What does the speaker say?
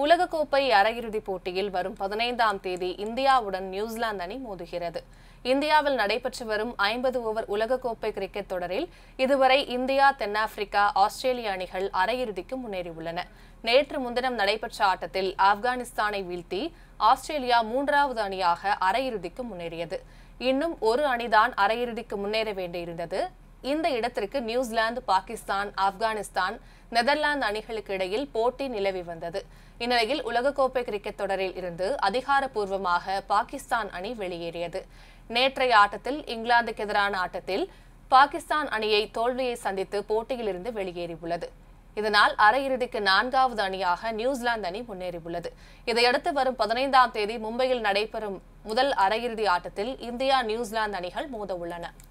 உலகக்கோப்பை அரையிறுதிப் போட்டியில் வரும் பதினைந்தாம் தேதி இந்தியாவுடன் நியூசிலாந்து அணி மோதுகிறது இந்தியாவில் நடைபெற்று வரும் ஐம்பது ஓவர் உலகக்கோப்பை கிரிக்கெட் தொடரில் இதுவரை இந்தியா தென்னாப்பிரிக்கா ஆஸ்திரேலிய அணிகள் அரையிறுதிக்கு முன்னேறியுள்ளன நேற்று முன்தினம் நடைபெற்ற ஆட்டத்தில் ஆப்கானிஸ்தானை வீழ்த்தி ஆஸ்திரேலியா மூன்றாவது அணியாக அரையிறுதிக்கு முன்னேறியது இன்னும் ஒரு அணிதான் அரையிறுதிக்கு முன்னேற வேண்டியிருந்தது இந்த இடத்திற்கு நியூசிலாந்து பாகிஸ்தான் ஆப்கானிஸ்தான் நெதர்லாந்து அணிகளுக்கு இடையில் போட்டி நிலவி வந்தது இந்நிலையில் உலகக்கோப்பை கிரிக்கெட் தொடரில் இருந்து அதிகாரப்பூர்வமாக பாகிஸ்தான் அணி வெளியேறியது நேற்றைய ஆட்டத்தில் இங்கிலாந்துக்கு எதிரான ஆட்டத்தில் பாகிஸ்தான் அணியை தோல்வியை சந்தித்து போட்டியிலிருந்து வெளியேறியுள்ளது இதனால் அரையிறுதிக்கு நான்காவது அணியாக நியூசிலாந்து அணி முன்னேறியுள்ளது இதையடுத்து வரும் பதினைந்தாம் தேதி மும்பையில் நடைபெறும் முதல் அரையிறுதி ஆட்டத்தில் இந்தியா நியூசிலாந்து அணிகள் மோத உள்ளன